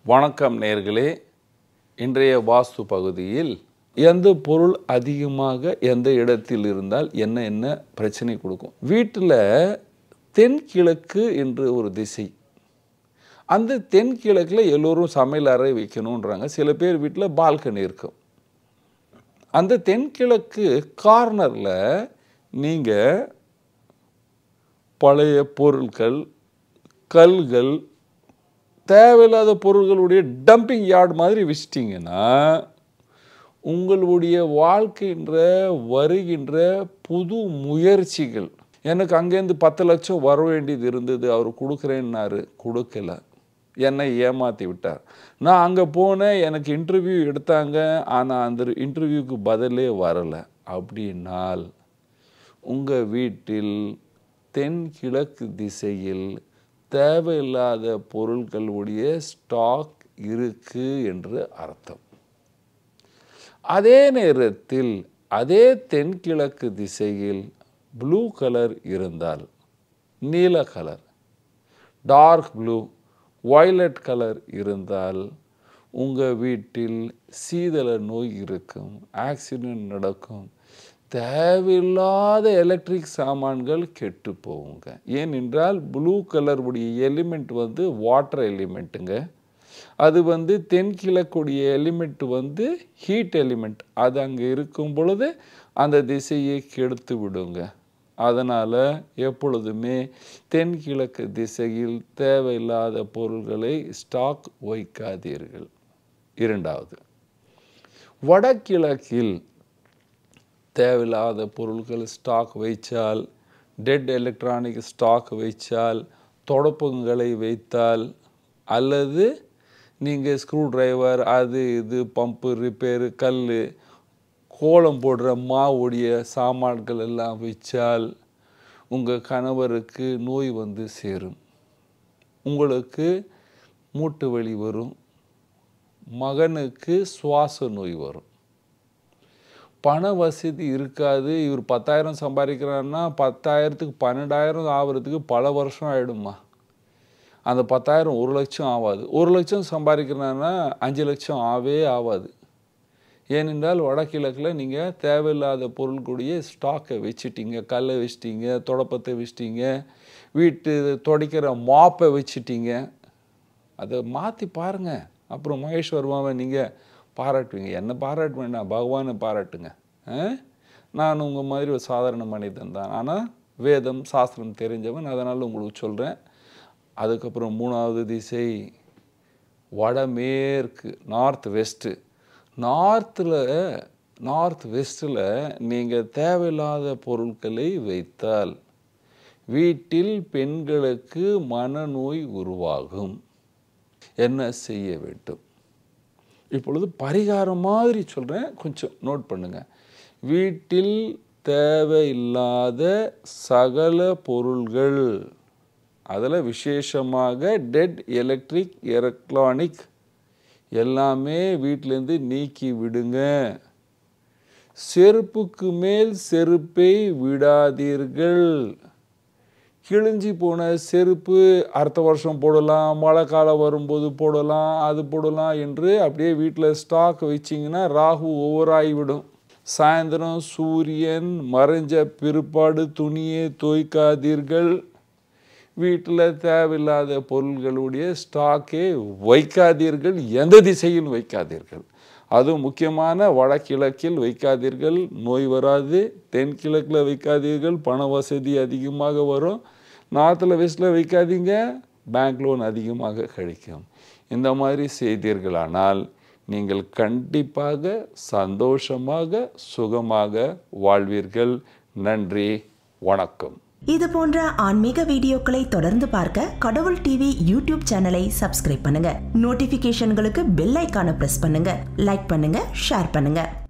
வணக்கம் நேர்களே இன்றைய வாஸ்து பகுதியில் எந்த பொருள் அதிகமாக எந்த இடத்தில் இருந்தால் என்ன என்ன பிரச்சனை கொடுக்கும் வீட்டில் தென்கிழக்கு என்று ஒரு திசை அந்த தென்கிழக்கில் எல்லோரும் சமையல் அறை வைக்கணுன்றாங்க சில பேர் வீட்டில் பால்கனி இருக்கும் அந்த தென்கிழக்கு கார்னரில் நீங்கள் பழைய பொருட்கள் கல்கள் தேவையில்லாத பொருள்களுடைய டம்பிங் யார்டு மாதிரி வச்சிட்டிங்கன்னா உங்களுடைய வாழ்க்கைன்ற வருகின்ற புது முயற்சிகள் எனக்கு அங்கேருந்து பத்து லட்சம் வர வேண்டியது இருந்தது அவர் கொடுக்குறேன்னாரு கொடுக்கல என்னை ஏமாற்றி விட்டார் நான் அங்கே போனேன் எனக்கு இன்டர்வியூ எடுத்தாங்க ஆனால் அந்த இன்டர்வியூக்கு பதிலே வரலை அப்படின்னால் உங்கள் வீட்டில் தென்கிழக்கு திசையில் தேவையில்லாத பொருட்களுடைய ஸ்டாக் இருக்கு என்று அர்த்தம் அதே நேரத்தில் அதே தென்கிழக்கு திசையில் ப்ளூ கலர் இருந்தால் நீல colour dark blue violet colour இருந்தால் உங்கள் வீட்டில் சீதள நோய் இருக்கும் ஆக்சிடெண்ட் நடக்கும் தேவையில்லாத எலக்ட்ரிக் சாமான்கள் கெட்டு போகுங்க ஏனென்றால் ப்ளூ கலர் உடைய எலிமெண்ட் வந்து வாட்டர் எலிமெண்ட்டுங்க அது வந்து தென்கிழக்குடைய எலிமெண்ட் வந்து ஹீட் எலிமெண்ட் அது அங்கே இருக்கும் பொழுது அந்த திசையை கெடுத்து விடுங்க அதனால் எப்பொழுதுமே தென்கிழக்கு திசையில் தேவையில்லாத பொருள்களை ஸ்டாக் வைக்காதீர்கள் இரண்டாவது வடகிழக்கில் தேவையில்லாத பொருட்கள் ஸ்டாக் வைச்சால் டெட் எலக்ட்ரானிக் ஸ்டாக் வைச்சால் தொடப்பங்களை வைத்தால் அல்லது நீங்கள் ஸ்க்ரூ டிரைவர் அது இது பம்பு ரிப்பேரு கல் கோலம் போடுற மாவுடைய சாமான்கள் எல்லாம் வச்சால் உங்கள் கணவருக்கு நோய் வந்து சேரும் உங்களுக்கு மூட்டு வலி வரும் மகனுக்கு சுவாச நோய் வரும் பண வசதி இருக்காது இவர் பத்தாயிரம் சம்பாதிக்கிறாருன்னா பத்தாயிரத்துக்கு பன்னெண்டாயிரம் ஆகிறதுக்கு பல வருஷம் ஆகிடுமா அந்த பத்தாயிரம் ஒரு லட்சம் ஆகாது ஒரு லட்சம் சம்பாதிக்கிறாருன்னா அஞ்சு லட்சம் ஆவே ஆகாது ஏனென்றால் வடகிழக்கில் நீங்கள் தேவையில்லாத பொருட்களுடைய ஸ்டாக்கை வச்சுட்டீங்க கல்லை வச்சிட்டீங்க தொடப்பத்தை வச்சிட்டீங்க வீட்டு துடைக்கிற மாப்பை வச்சுட்டீங்க அதை மாற்றி பாருங்கள் அப்புறம் மகேஷ் வருவாவை நீங்கள் பாராட்டுவீங்க என்ன பாராட்ட வேண்டாம் பகவானை பாராட்டுங்க நான் உங்கள் மாதிரி ஒரு சாதாரண மனிதன் தான் ஆனால் வேதம் சாஸ்திரம் தெரிஞ்சவன் அதனால் உங்களுக்கு சொல்கிறேன் அதுக்கப்புறம் மூணாவது திசை வடமேற்கு நார்த் வெஸ்ட்டு நார்த்தில் நார்த் வெஸ்ட்டில் நீங்கள் தேவையில்லாத பொருட்களை வைத்தால் வீட்டில் பெண்களுக்கு மனநோய் உருவாகும் என்ன செய்ய வேண்டும் இப்பொழுது பரிகாரம் மாதிரி சொல்கிறேன் கொஞ்சம் நோட் பண்ணுங்கள் வீட்டில் தேவையில்லாத சகல பொருள்கள் அதில் விசேஷமாக டெட் எலக்ட்ரிக் எலக்ட்ரானிக் எல்லாமே வீட்டிலேருந்து நீக்கி விடுங்க செருப்புக்கு மேல் செருப்பை விடாதீர்கள் கிழிஞ்சி போன செருப்பு அடுத்த வருஷம் போடலாம் மழை காலம் வரும்போது போடலாம் அது போடலாம் என்று அப்படியே வீட்டில் ஸ்டாக் வச்சிங்கன்னா ராகு ஓவராகிவிடும் சாயந்தரம் சூரியன் மறைஞ்ச பிற்பாடு துணியை துவைக்காதீர்கள் வீட்டில் தேவையில்லாத பொருள்களுடைய ஸ்டாக்கே வைக்காதீர்கள் எந்த திசையில் வைக்காதீர்கள் அதுவும் முக்கியமான வடகிழக்கில் வைக்காதீர்கள் நோய் வராது தென்கிழக்கில் வைக்காதீர்கள் பண வசதி அதிகமாக வரும் நார்த்தில் வெஸ்ட்டில் வைக்காதீங்க பேங்க் லோன் அதிகமாக கிடைக்கும் இந்த மாதிரி செய்தீர்களானால் நீங்கள் கண்டிப்பாக சந்தோஷமாக சுகமாக வாழ்வீர்கள் நன்றி வணக்கம் இது போன்ற ஆன்மீக வீடியோக்களை தொடர்ந்து பார்க்க கடவுள் டிவி யூடியூப் சேனலை சப்ஸ்கிரைப் பண்ணுங்க நோட்டிபிகேஷன்களுக்கு பெல் ஐக்கான பிரஸ் பண்ணுங்க லைக் பண்ணுங்க ஷேர் பண்ணுங்க